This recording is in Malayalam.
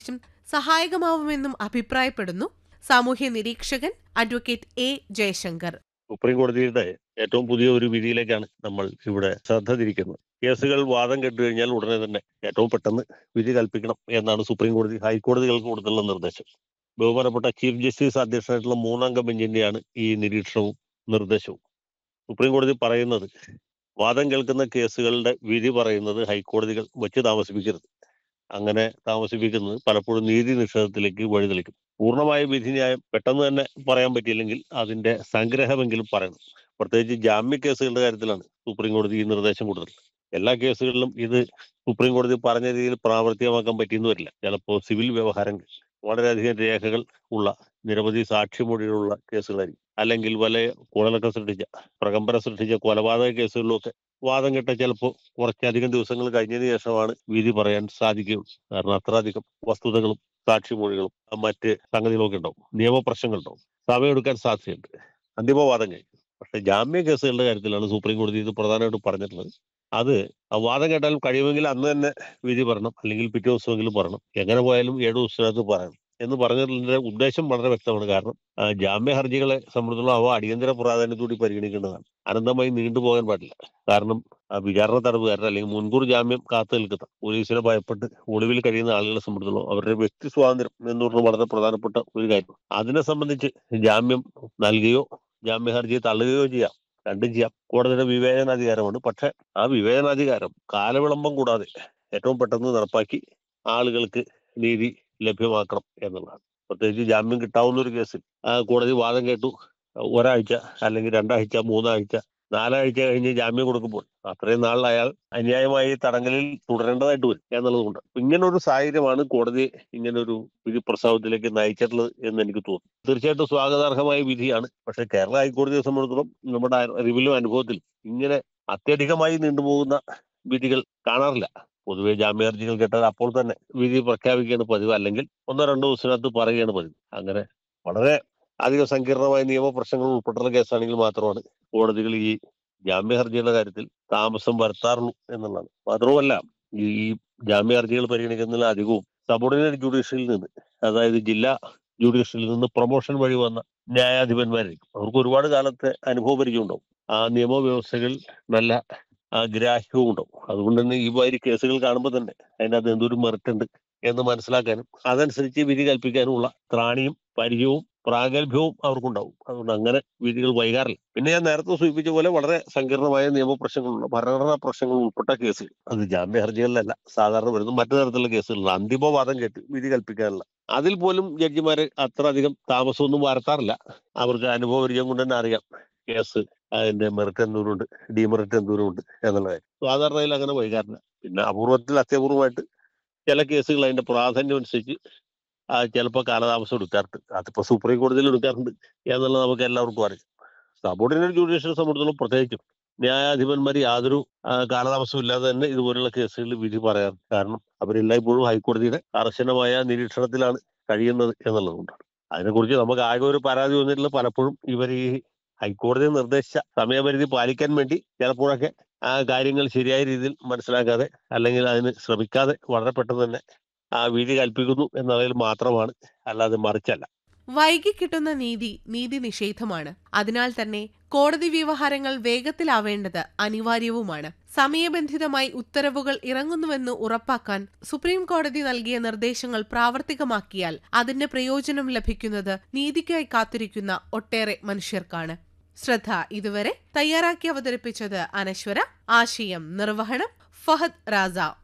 സഹായകമാവുമെന്നും അഭിപ്രായപ്പെടുന്നു സാമൂഹ്യ നിരീക്ഷകൻ അഡ്വക്കേറ്റ് എ ജയശങ്കർ സുപ്രീം കോടതിയുടെ ഏറ്റവും പുതിയ ഒരു വിധിയിലേക്കാണ് നമ്മൾ ഇവിടെ ശ്രദ്ധ തിരിക്കുന്നത് കേസുകൾ വാദം കേട്ട് കഴിഞ്ഞാൽ ഉടനെ തന്നെ ഏറ്റവും പെട്ടെന്ന് വിധി കൽപ്പിക്കണം എന്നാണ് സുപ്രീം കോടതി ഹൈക്കോടതികൾക്ക് കൊടുത്തുള്ള നിർദ്ദേശം ബഹുമാനപ്പെട്ട ചീഫ് ജസ്റ്റിസ് അധ്യക്ഷനായിട്ടുള്ള മൂന്നംഗ ബെഞ്ചിന്റെയാണ് ഈ നിരീക്ഷണവും നിർദ്ദേശവും സുപ്രീം കോടതി പറയുന്നത് വാദം കേൾക്കുന്ന കേസുകളുടെ വിധി പറയുന്നത് ഹൈക്കോടതികൾ വെച്ച് താമസിപ്പിക്കരുത് അങ്ങനെ താമസിപ്പിക്കുന്നത് പലപ്പോഴും നീതി നിഷേധത്തിലേക്ക് വഴിതെളിക്കും പൂർണ്ണമായ വിധിന്യായം പെട്ടെന്ന് തന്നെ പറയാൻ പറ്റിയില്ലെങ്കിൽ അതിന്റെ സംഗ്രഹമെങ്കിലും പറയണം പ്രത്യേകിച്ച് ജാമ്യ കേസുകളുടെ കാര്യത്തിലാണ് സുപ്രീം കോടതി ഈ നിർദ്ദേശം കൊടുത്തിട്ടുള്ളത് എല്ലാ കേസുകളിലും ഇത് സുപ്രീം കോടതി പറഞ്ഞ രീതിയിൽ പ്രാവർത്തികമാക്കാൻ പറ്റിയെന്ന് വരില്ല ചിലപ്പോൾ സിവിൽ വ്യവഹാരങ്ങൾ വളരെയധികം രേഖകൾ ഉള്ള നിരവധി സാക്ഷിമൊഴികളുള്ള കേസുകളായിരിക്കും അല്ലെങ്കിൽ വല്ല കുഴലൊക്കെ സൃഷ്ടിച്ച പ്രകമ്പനം സൃഷ്ടിച്ച കൊലപാതക കേസുകളിലൊക്കെ വാദം കെട്ട ചിലപ്പോൾ കുറച്ചധികം ദിവസങ്ങൾ കഴിഞ്ഞതിന് ശേഷമാണ് വിധി പറയാൻ സാധിക്കുകയുള്ളൂ കാരണം അത്രയധികം വസ്തുതകളും സാക്ഷിമൊഴികളും മറ്റ് സംഗതികളൊക്കെ ഉണ്ടാവും നിയമപ്രശ്നങ്ങളുണ്ടാവും സമയമെടുക്കാൻ സാധ്യതയുണ്ട് അന്തിമവാദം കഴിഞ്ഞു പക്ഷെ ജാമ്യ കേസുകളുടെ കാര്യത്തിലാണ് സുപ്രീം കോടതി ഇത് പ്രധാനമായിട്ടും പറഞ്ഞിട്ടുള്ളത് അത് ആ വാദം കേട്ടാൽ കഴിയുമെങ്കിൽ അന്ന് തന്നെ വിധി പറയണം അല്ലെങ്കിൽ പിറ്റേ ദിവസമെങ്കിലും പറയണം എങ്ങനെ പോയാലും ഏഴു ദിവസത്തിനകത്ത് പറയണം എന്ന് പറഞ്ഞതിന്റെ ഉദ്ദേശം വളരെ വ്യക്തമാണ് കാരണം ആ, ജാമ്യ ഹർജികളെ സംബന്ധിച്ചുള്ള അവ അടിയന്തര പ്രാധാന്യത്തോടെ പരിഗണിക്കേണ്ടതാണ് അനന്തമായി നീണ്ടുപോകാൻ പാടില്ല കാരണം ആ വിചാരണ തടവുകാരൻ അല്ലെങ്കിൽ മുൻകൂർ ജാമ്യം കാത്തു നിൽക്കുന്ന പോലീസിനെ ഭയപ്പെട്ട് ഒളിവിൽ കഴിയുന്ന ആളുകളെ സംബന്ധിച്ചുള്ള അവരുടെ വ്യക്തി സ്വാതന്ത്ര്യം എന്ന് പറഞ്ഞ വളരെ പ്രധാനപ്പെട്ട ഒരു കാര്യം അതിനെ സംബന്ധിച്ച് ജാമ്യം നൽകുകയോ ജാമ്യ ഹർജി തള്ളുകയോ ചെയ്യാം രണ്ടും ചെയ്യാം കോടതിയുടെ വിവേചനാധികാരമാണ് പക്ഷെ ആ വിവേചനാധികാരം കാലവിളംബം കൂടാതെ ഏറ്റവും പെട്ടെന്ന് നടപ്പാക്കി ആളുകൾക്ക് നീതി ലഭ്യമാക്കണം എന്നുള്ളതാണ് പ്രത്യേകിച്ച് ജാമ്യം കിട്ടാവുന്ന ഒരു കേസിൽ ആ കോടതി വാദം കേട്ടു ഒരാഴ്ച അല്ലെങ്കിൽ രണ്ടാഴ്ച മൂന്നാഴ്ച നാലാഴ്ച കഴിഞ്ഞ് ജാമ്യം കൊടുക്കുമ്പോൾ അത്രയും നാളിൽ അയാൾ അന്യായമായി തടങ്കലിൽ തുടരേണ്ടതായിട്ട് വരും എന്നുള്ളതുകൊണ്ട് ഇങ്ങനെ ഒരു സാഹചര്യമാണ് കോടതി ഇങ്ങനെ ഒരു വിധി പ്രസ്താവത്തിലേക്ക് നയിച്ചിട്ടുള്ളത് എന്ന് എനിക്ക് തോന്നുന്നു തീർച്ചയായിട്ടും സ്വാഗതാർഹമായ വിധിയാണ് പക്ഷെ കേരള ഹൈക്കോടതിയെ സംബന്ധിച്ചിടത്തോളം നമ്മുടെ അറിവിലും അനുഭവത്തിലും ഇങ്ങനെ അത്യധികമായി നീണ്ടുപോകുന്ന വിധികൾ കാണാറില്ല പൊതുവെ ജാമ്യാർജികൾ കേട്ടാൽ അപ്പോൾ തന്നെ വിധി പ്രഖ്യാപിക്കുകയാണ് പതിവ് അല്ലെങ്കിൽ ഒന്നോ രണ്ടോ ദിവസത്തിനകത്ത് പറയുകയാണ് പതിവ് അങ്ങനെ വളരെ അധികം സങ്കീർണമായ നിയമപ്രശ്നങ്ങൾ ഉൾപ്പെട്ടുള്ള കേസാണെങ്കിൽ മാത്രമാണ് കോടതികൾ ഈ ജാമ്യ ഹർജിയുടെ കാര്യത്തിൽ താമസം വരുത്താറുള്ളൂ എന്നുള്ളതാണ് മാത്രവുമല്ല ഈ ജാമ്യ ഹർജികൾ പരിഗണിക്കുന്നതിൽ അധികവും സബോർഡിനേറ്റ് ജുഡീഷ്യറിൽ നിന്ന് അതായത് ജില്ലാ ജുഡീഷ്യറിൽ നിന്ന് പ്രൊമോഷൻ വഴി വന്ന ന്യായാധിപന്മാരായിരിക്കും അവർക്ക് ഒരുപാട് കാലത്തെ അനുഭവ പരിചയം ഉണ്ടാവും ആ നിയമവ്യവസ്ഥകൾ നല്ല ആ ഗ്രാഹ്യവും ഉണ്ടാവും അതുകൊണ്ട് തന്നെ ഈ മാതിരി കേസുകൾ കാണുമ്പോൾ തന്നെ അതിനകത്ത് എന്തൊരു മെറിറ്റ് ഉണ്ട് എന്ന് മനസ്സിലാക്കാനും അതനുസരിച്ച് വിധി കൽപ്പിക്കാനുമുള്ള ത്രാണിയും പരിചയവും പ്രാഗൽഭ്യവും അവർക്കുണ്ടാവും അതുകൊണ്ട് അങ്ങനെ വിധികൾ വൈകാറില്ല പിന്നെ ഞാൻ നേരത്തെ സൂചിപ്പിച്ച പോലെ വളരെ സങ്കീർണമായ നിയമപ്രശ്നങ്ങളുള്ള ഭരണഘടനാ പ്രശ്നങ്ങൾ ഉൾപ്പെട്ട കേസുകൾ അത് ജാമ്യ ഹർജികളിലല്ല സാധാരണ വരുന്ന മറ്റു തരത്തിലുള്ള കേസുകളിൽ അന്തിമവാദം കേട്ട് വിധി കൽപ്പിക്കാനുള്ള അതിൽ പോലും ജഡ്ജിമാര് അത്ര അധികം താമസമൊന്നും വരുത്താറില്ല അവർക്ക് അനുഭവ പരിചയം കൊണ്ട് തന്നെ അറിയാം കേസ് അതിന്റെ മെറിറ്റ് എന്തോരമുണ്ട് ഡിമെറിറ്റ് എന്തോരമുണ്ട് എന്നുള്ള കാര്യം സാധാരണയിൽ അങ്ങനെ വൈകാറില്ല പിന്നെ അപൂർവത്തിൽ അത്യപൂർവമായിട്ട് ചില കേസുകൾ അതിന്റെ പ്രാധാന്യം അനുസരിച്ച് ആ ചിലപ്പോൾ കാലതാമസം എടുക്കാറുണ്ട് അതിപ്പോ സുപ്രീം കോടതിയിൽ എടുക്കാറുണ്ട് എന്നുള്ളത് നമുക്ക് എല്ലാവർക്കും അറിയാം സബോർഡിനേറ്റ് ജുഡീഷ്യൽ സംബന്ധിച്ചിടത്തോളം പ്രത്യേകിച്ചും ന്യായാധിപന്മാർ യാതൊരു ആ, കാലതാമസവും ഇല്ലാതെ തന്നെ ഇതുപോലുള്ള കേസുകളിൽ വിധി പറയാറ് കാരണം അവരെല്ലായ്പ്പോഴും ഹൈക്കോടതിയുടെ കർശനമായ നിരീക്ഷണത്തിലാണ് കഴിയുന്നത് എന്നുള്ളതുകൊണ്ടാണ് അതിനെക്കുറിച്ച് നമുക്ക് ആകെ ഒരു പരാതി വന്നിട്ടുള്ള പലപ്പോഴും ഇവർ ഈ ഹൈക്കോടതി നിർദ്ദേശിച്ച സമയപരിധി പാലിക്കാൻ വേണ്ടി ചിലപ്പോഴൊക്കെ ആ കാര്യങ്ങൾ ശരിയായ രീതിയിൽ മനസ്സിലാക്കാതെ അല്ലെങ്കിൽ അതിന് ശ്രമിക്കാതെ വളരെ പെട്ടെന്ന് തന്നെ ആ വിധി കൽപ്പിക്കുന്നു എന്നതിൽ മാത്രമാണ് അല്ലാതെ മറിച്ചല്ല വൈകി കിട്ടുന്ന നീതി നീതി നിഷേധമാണ് അതിനാൽ തന്നെ കോടതി വ്യവഹാരങ്ങൾ വേഗത്തിലാവേണ്ടത് അനിവാര്യവുമാണ് സമയബന്ധിതമായി ഉത്തരവുകൾ ഇറങ്ങുന്നുവെന്ന് ഉറപ്പാക്കാൻ സുപ്രീം കോടതി നൽകിയ നിർദ്ദേശങ്ങൾ പ്രാവർത്തികമാക്കിയാൽ അതിന്റെ പ്രയോജനം ലഭിക്കുന്നത് നീതിക്കായി കാത്തിരിക്കുന്ന ഒട്ടേറെ മനുഷ്യർക്കാണ് ശ്രദ്ധ ഇതുവരെ തയ്യാറാക്കി അവതരിപ്പിച്ചത് അനശ്വര ആശയം നിർവഹണം ഫഹദ് റാസ